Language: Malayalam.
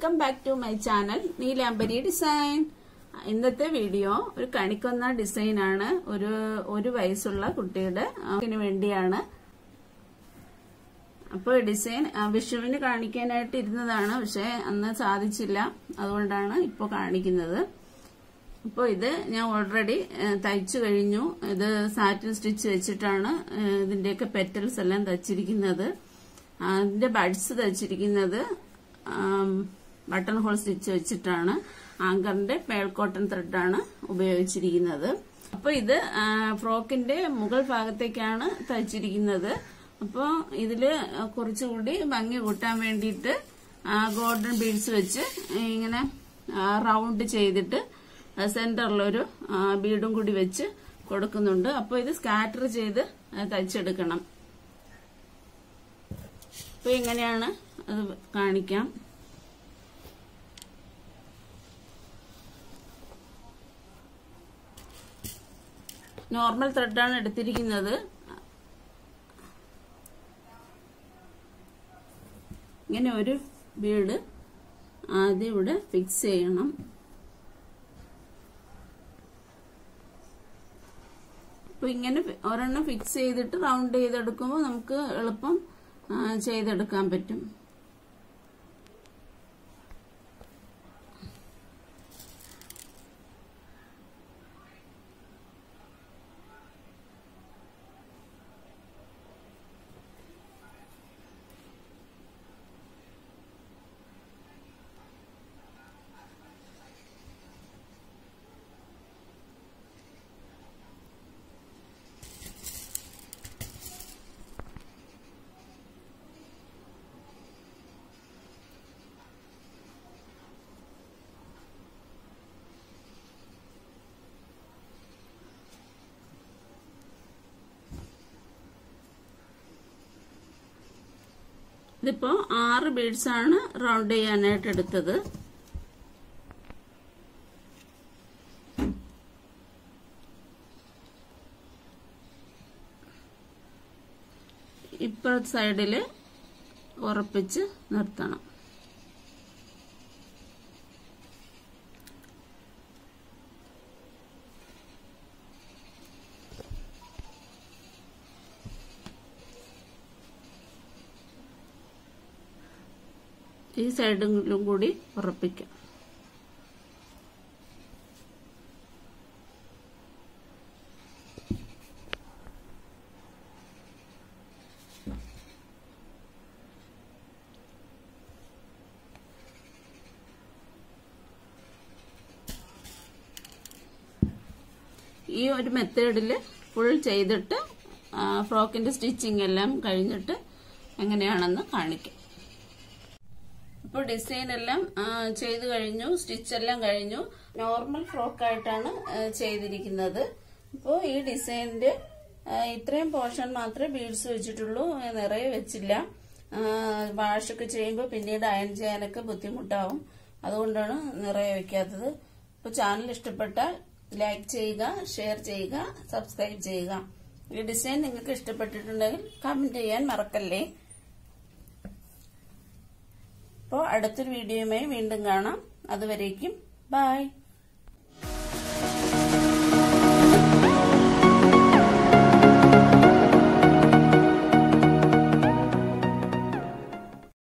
welcome back to my channel Neelambari design ഇന്നത്തെ വീഡിയോ ഒരു കണിക്കൊന്ന ഡിസൈൻ ആണ് ഒരു ഒരു വയസ്സുള്ള കുട്ടിയുടെ അതിന് വേണ്ടിയാണ് അപ്പോൾ ഡിസൈൻ ആ, വിഷുവിന് കാണിക്കാനായിട്ട് ഇരുന്നതാണ് പക്ഷെ അന്ന് സാധിച്ചില്ല അതുകൊണ്ടാണ് ഇപ്പോൾ കാണിക്കുന്നത് അപ്പോൾ ഇത് ഞാൻ ഓൾറെഡി തയ്ച്ചു കഴിഞ്ഞു ഇത് സാറ്റിൻ സ്റ്റിച്ച് വെച്ചിട്ടാണ് ഏ, ഇതിന്റെയൊക്കെ പെറ്റൽസ് എല്ലാം തച്ചിരിക്കുന്നത് ആ, അതിന്റെ ബഡ്സ് തച്ചിരിക്കുന്നത് ബട്ടൺ ഹോൾ സ്റ്റിച്ച് വെച്ചിട്ടാണ് ആങ്കറിന്റെ പേൾ കോട്ടൺ ത്രെഡാണ് ഉപയോഗിച്ചിരിക്കുന്നത് അപ്പോൾ ഇത് ആ, ഫ്രോക്കിന്റെ മുകൾ ഭാഗത്തേക്കാണ് തയ്ച്ചിരിക്കുന്നത് അപ്പോൾ ഇതില് കുറച്ചുകൂടി ഭംഗി കൂട്ടാൻ വേണ്ടിയിട്ട് ഗോൾഡൻ ബീഡ്സ് വെച്ച് ഇങ്ങനെ റൗണ്ട് ചെയ്തിട്ട് സെന്ററിലൊരു ബീഡും കൂടി വെച്ച് കൊടുക്കുന്നുണ്ട് അപ്പോൾ ഇത് സ്കാറ്റർ ചെയ്ത് തയ്ച്ചെടുക്കണം അപ്പൊ ഇങ്ങനെയാണ് അത് കാണിക്കാം നോർമൽ ത്രെഡാണ് എടുത്തിരിക്കുന്നത് ഇങ്ങനെ ഒരു ബീഡ് ആദ്യം ഇവിടെ ഫിക്സ് ചെയ്യണം അപ്പൊ ഇങ്ങനെ ഒരെണ്ണം ഫിക്സ് ചെയ്തിട്ട് റൗണ്ട് ചെയ്തെടുക്കുമ്പോൾ നമുക്ക് എളുപ്പം ആ, ചെയ്തെടുക്കാൻ പറ്റും ഇതിപ്പോ ആറ് ബീഡ്സ് ആണ് റൗണ്ട് ചെയ്യാനായിട്ട് എടുത്തത് ഇപ്പുറത്തെ സൈഡില് ഉറപ്പിച്ച് നിർത്തണം ഈ സൈഡിലും കൂടി ഉറപ്പിക്കാം ഈ ഒരു മെത്തേഡിൽ ഫുൾ ചെയ്തിട്ട് ആ, ഫ്രോക്കിന്റെ സ്റ്റിച്ചിങ് എല്ലാം കഴിഞ്ഞിട്ട് എങ്ങനെയാണെന്ന് കാണിക്കാം ഇപ്പോൾ ഡിസൈൻ എല്ലാം ആ, ചെയ്തു കഴിഞ്ഞു സ്റ്റിച്ച് എല്ലാം കഴിഞ്ഞു നോർമൽ ഫ്രോക്ക് ആയിട്ടാണ് ആ, ചെയ്തിരിക്കുന്നത് ഇപ്പോൾ ഈ ഡിസൈനിന്റെ ആ, ഇത്രയും പോർഷൻ മാത്രമേ ബീഡ്സ് വെച്ചിട്ടുള്ളൂ ആ, നിറയെ വെച്ചില്ല വാഷൊക്കെ ചെയ്യുമ്പോൾ പിന്നീട് അയൺ ചെയ്യാനൊക്കെ ബുദ്ധിമുട്ടാവും അതുകൊണ്ടാണ് നിറയെ വെക്കാത്തത് ഇപ്പോൾ ചാനൽ ഇഷ്ടപ്പെട്ടാൽ ലൈക്ക് ചെയ്യുക ഷെയർ ചെയ്യുക സബ്സ്ക്രൈബ് ചെയ്യുക ഈ ഡിസൈൻ നിങ്ങൾക്ക് ഇഷ്ടപ്പെട്ടിട്ടുണ്ടെങ്കിൽ കമന്റ് ചെയ്യാൻ മറക്കല്ലേ അപ്പോൾ അടുത്തൊരു വീഡിയോയുമായി വീണ്ടും കാണാം അതുവരേക്കും ബൈ